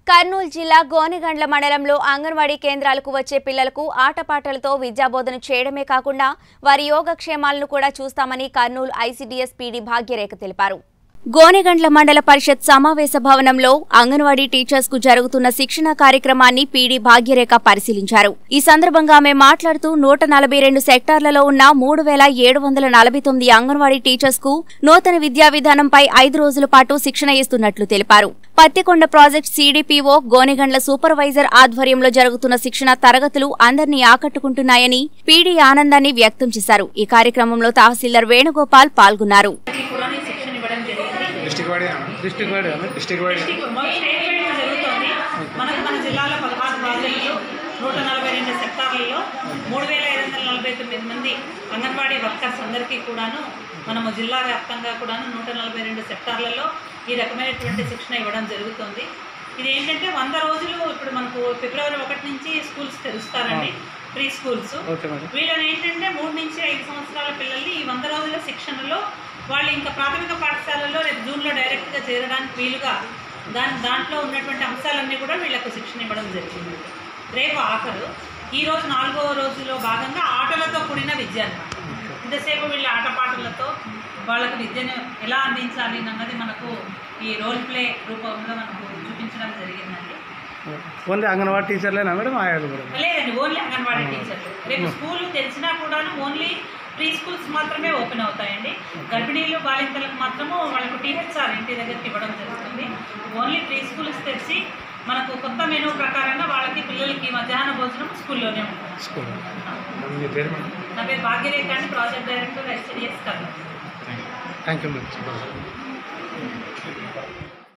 కర్నూలు జిల్లా గోనెగండ్ల మండలంలో అంగన్వాడీ కేంద్రాలకు వచ్చే పిల్లలకు ఆటపాటలతో విద్యాబోధన చేయడమే కాకుండా వారి యోగక్షేమాలను కూడా చూస్తామని కర్నూలు ఐసీడీఎస్ పీడీ భాగ్యరేఖ తెలిపారు గోనెగండ్ల మండల పరిషత్ సమావేశ భవనంలో అంగన్వాడీ టీచర్స్ కు జరుగుతున్న శిక్షణ కార్యక్రమాన్ని పీడీ భాగ్యరేఖ పరిశీలించారు ఈ సందర్భంగా ఆమె మాట్లాడుతూ నూట నలభై రెండు సెక్టార్లలో ఉన్న మూడు వేల ఏడు వందల నలభై తొమ్మిది అంగన్వాడీ టీచర్స్ కు నూతన విద్యా విధానంపై ఐదు రోజుల పాటు శిక్షణ ఇస్తున్నట్లు తెలిపారు Pattikonda project CDPO Gonegandla supervisor ఆధ్వర్యంలో జరుగుతున్న శిక్షణ తరగతులు అందరినీ ఆకట్టుకుంటున్నాయని పీడీ ఆనందాన్ని వ్యక్తం చేశారు ఈ కార్యక్రమంలో తహసీల్దార్ వేణుగోపాల్ పాల్గొన్నారు కూడా ఈ శిక్షణ ఇవ్వడం జరిగింది district wide district wide district wide district మొదటి స్టేట్ వైడ్గా జరుగుతోంది మనకు మన జిల్లాలో పదహారు ప్రాజెక్టులు నూట నలభై రెండు సెక్టార్లలో మూడు వేల ఐదు వందల నలభై తొమ్మిది మంది అంగన్వాడీ వర్కర్స్ అందరికీ కూడాను మనము జిల్లా వ్యాప్తంగా కూడాను నూట నలభై రెండు సెక్టార్లలో ఈ రకమైనటువంటి శిక్షణ ఇవ్వడం జరుగుతుంది ఇది ఏంటంటే వంద రోజులు ఇప్పుడు మనకు ఫిబ్రవరి ఒకటి నుంచి స్కూల్స్ తెరుస్తారండి ప్రీ స్కూల్స్ ఓకే మేడం వీళ్ళని ఏంటంటే మూడు నుంచి ఐదు సంవత్సరాల పిల్లల్ని ఈ వంద రోజుల శిక్షణలో వాళ్ళు ఇంకా ప్రాథమిక పాఠశాలలో రేపు జూన్లో డైరెక్ట్గా చేరడానికి వీలుగా దాని దాంట్లో ఉన్నటువంటి అంశాలన్నీ కూడా వీళ్ళకు శిక్షణ ఇవ్వడం జరిగింది రేపు ఆఖరు ఈ రోజు నాలుగో రోజులో భాగంగా ఆటలతో కూడిన విద్య అన్నమాట ఇంతసేపు వీళ్ళ ఆటపాటలతో వాళ్ళకు విద్యను ఎలా అందించాలి అన్నది మనకు ఈ రోల్ ప్లే రూపంలో మనకు చూపించడం జరిగిందండి ఓన్లీ అంగన్వాడీ టీచర్లేనా మేడం ఆయాలు కూడా లేదండి ఓన్లీ అంగన్వాడీ టీచర్లు రేపు స్కూల్ తెలిసినా కూడాను ఓన్లీ ప్రీ స్కూల్స్ మాత్రమే ఓపెన్ అవుతాయండి గర్భిణీలు బాలింతలకు మాత్రము వాళ్ళకు టీహెచ్ఆర్ ఇంటి దగ్గరికి ఇవ్వడం జరుగుతుంది ఓన్లీ ప్రీ స్కూల్స్ తెచ్చి మనకు కొత్త మెనూ ప్రకారంగా వాళ్ళకి పిల్లలకి మధ్యాహ్న భోజనం స్కూల్లోనే ఉంటుంది స్కూల్ మీ పేరు మేడం నా పేరు భాగ్యరేఖ అండి project director STS Kurnool thank you madam